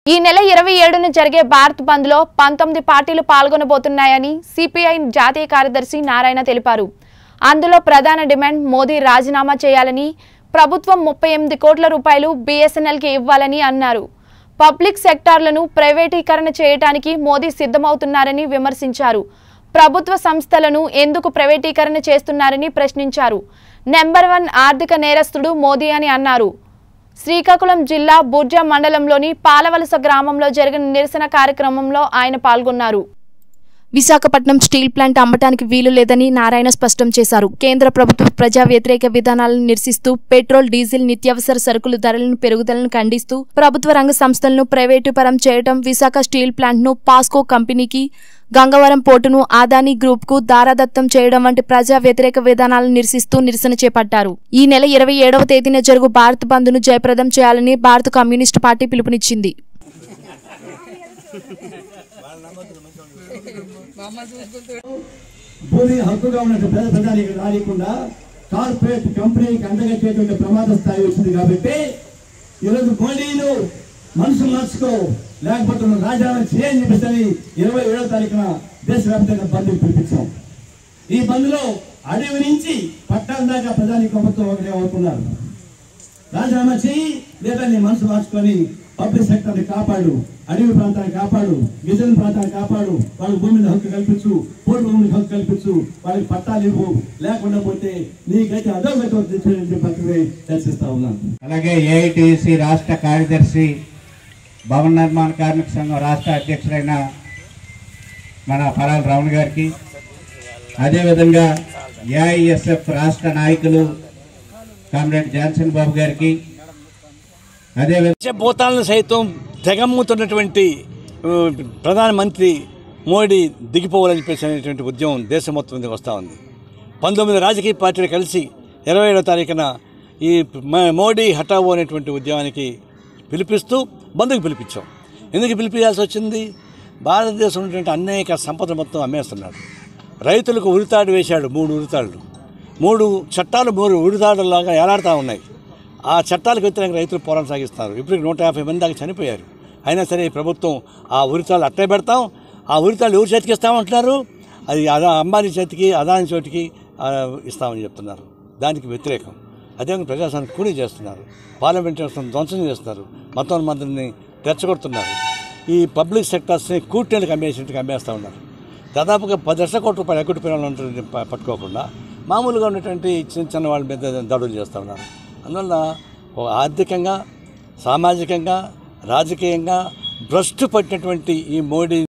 ఈ నెల ఇరవై ఏడున జరిగే భారత్ బంద్ లో పంతొమ్మిది పార్టీలు పాల్గొనబోతున్నాయని సిపిఐ జాతీయ కార్యదర్శి నారాయణ తెలిపారు అందులో ప్రధాన డిమాండ్ మోదీ రాజీనామా చేయాలని ప్రభుత్వం ముప్పై ఎనిమిది కోట్ల రూపాయలు బీఎస్ఎన్ఎల్కి ఇవ్వాలని అన్నారు పబ్లిక్ సెక్టార్లను ప్రైవేటీకరణ చేయడానికి మోదీ సిద్ధమవుతున్నారని విమర్శించారు ప్రభుత్వ సంస్థలను ఎందుకు ప్రైవేటీకరణ చేస్తున్నారని ప్రశ్నించారు నెంబర్ వన్ ఆర్థిక నేరస్తుడు మోదీ అని అన్నారు శ్రీకాకుళం జిల్లా బుర్జా మండలంలోని పాలవలస గ్రామంలో జరిగిన నిరసన కార్యక్రమంలో ఆయన పాల్గొన్నారు విశాఖపట్నం స్టీల్ ప్లాంట్ అమ్మటానికి వీలు లేదని నారాయణ స్పష్టం చేశారు కేంద్ర ప్రభుత్వ ప్రజా వ్యతిరేక విధానాలను నిరసిస్తూ పెట్రోల్ డీజిల్ నిత్యావసర సరుకుల ధరలను పెరుగుదలను ఖండిస్తూ ప్రభుత్వ రంగ సంస్థలను ప్రైవేటు పరం చేయడం విశాఖ స్టీల్ ప్లాంట్ను పాస్కో కంపెనీకి గంగవరం పోర్టును ఆదానీ గ్రూప్ కు దారాదత్తం చేయడం వంటి ప్రజా వ్యతిరేక విధానాలను నిరసిస్తూ నిరసన చేపట్టారు ఈ నెల ఇరవై ఏడవ తేదీన జరుగు భారత్ బంద్ ను జయప్రదం చేయాలని భారత కమ్యూనిస్టు పార్టీ పిలుపునిచ్చింది భూమి హక్కుగా ఉన్న పేద ప్రజానికి రానికుండా కార్పొరేట్ కంపెనీకి అందగట్టేటువంటి ప్రమాద స్థాయి వచ్చింది కాబట్టి ఈరోజు మోడీలు మనసు మార్చుకో లేకపోతే నువ్వు రాజీనామా చేయని చెప్పేసి ఇరవై ఏడో తారీఖున దేశవ్యాప్తంగా బంద్ పిలిపించాం ఈ బంద్లో అడవి నుంచి పట్టాల దాకా ప్రజానికి ప్రభుత్వం ఒకటే అవుతున్నారు రాజీనామా చేయి లేదా నీ మనసు మార్చుకొని పబ్లిక్ సెక్టర్ కాపాడు అడవి ప్రాంతాన్ని కాపాడు గిరిజన ప్రాంతాన్ని కాపాడు వాళ్ళ భూమిని హక్కు కల్పించు పోటీ భూమిని హక్కు కల్పించు వాళ్ళకి పట్టాలు ఇవ్వు లేకుండా పోతే నీకైతే అధోగతి తెచ్చని చెప్పి చర్చిస్తా ఉన్నాను అలాగే ఏఐటిసి రాష్ట్ర కార్యదర్శి భవన నిర్మాణ కార్మిక సంఘం రాష్ట్ర అధ్యక్షుడైన మన పరాల రావణ్ గారికి అదేవిధంగా ఏఐఎస్ఎఫ్ రాష్ట్ర నాయకులు కామ్రేడ్ జాన్సన్ బాబు గారికి అదేవిధంగా భూతాలను సైతం తెగమ్ముతున్నటువంటి ఆ, ప్రధానమంత్రి మోడీ దిగిపోవాలని చెప్పేసి అనేటువంటి ఉద్యమం దేశం మొత్తం మీద వస్తూ ఉంది పంతొమ్మిది రాజకీయ పార్టీలు కలిసి ఇరవై ఏడవ తారీఖున ఈ మ- మోడీ హఠావో అనేటువంటి ఉద్యమానికి పిలిపిస్తూ బంధుకు పిలిపించాం ఎందుకు పిలిపించాల్సి వచ్చింది భారతదేశం ఉన్నటువంటి అనేక సంపద మొత్తం అమ్మేస్తున్నాడు రైతులకు ఉరితాడు వేశాడు మూడు ఉరితాళ్ళు మూడు చట్టాలు మూడు ఉరితాడులాగా ఏలాడుతూ ఉన్నాయి ఆ చట్టాలకు వ్యతిరేకంగా రైతులు పోరాటం సాగిస్తారు ఇప్పటికి నూట యాభై మంది దాకా చనిపోయారు అయినా సరే ఈ ప్రభుత్వం ఆ ఉరితాళ్ళు అట్టే పెడతాం ఆ ఉరితాళ్ళు ఎవరు చేతికి ఇస్తామంటున్నారు అది అదా అంబానీ చేతికి అదాని చోటికి ఆ, ఇస్తామని చెప్తున్నారు దానికి వ్యతిరేకం అదేవిధంగా ప్రజాస్వామ్యం కూలీ చేస్తున్నారు పార్లమెంట్ వ్యవస్థను ధ్వంసం చేస్తున్నారు మతం మందిని తెరచగొడుతున్నారు ఈ పబ్లిక్ సెక్టర్స్ని కూటేళ్ళకి అమ్మేసినట్టుగా అమ్మేస్తూ ఉన్నారు దాదాపుగా పది లక్షల కోట్ల రూపాయలు ఎక్కడి పిల్లలు పట్టుకోకుండా మామూలుగా ఉన్నటువంటి చిన్న చిన్న వాళ్ళ మీద దాడులు చేస్తూ ఉన్నారు అందువల్ల ఒక ఆర్థికంగా సామాజికంగా రాజకీయంగా భ్రష్టు పట్టినటువంటి ఈ మోడీ